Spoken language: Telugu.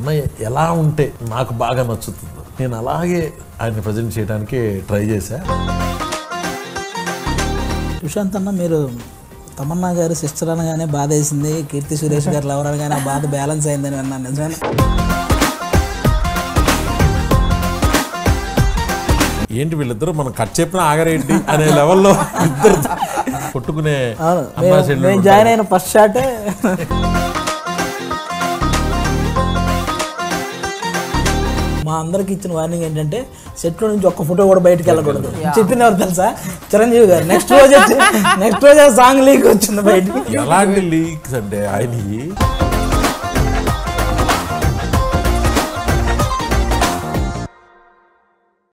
అన్నయ్య ఎలా ఉంటే నాకు బాగా నచ్చుతుందో నేను అలాగే ఆయన ప్రజెంట్ చేయడానికి ట్రై చేశా సుశాంత్ అన్న మీరు తమన్నా గారి సిస్టర్ అనగానే బాధ వేసింది కీర్తి సురేష్ గారు లవర్ అనగానే ఆ బాధ బ్యాలెన్స్ అయిందని విన్నాను నిజమేనా ఏంటి వీళ్ళిద్దరూ మనం కట్ చెప్పిన ఆగరేంటి అనే లెవెల్లో ఇద్దరు కొట్టుకునే అవును అమ్మా మేము- చెల్లెలు మేము ఉంటారు. జాయిన్ అయిన ఫస్ట్ షాటే మా అందరికి ఇచ్చిన వార్నింగ్ ఏంటంటే సెట్ లో నుంచి ఒక్క ఫోటో కూడా బయటకు వెళ్ళకూడదు చెప్పింది ఎవరు తెలుసా చిరంజీవి గారు నెక్స్ట్ రోజు నెక్స్ట్ రోజు సాంగ్ లీక్ వచ్చింది బయటికి ఎలాంటి లీక్స్ అంటే ఆయనకి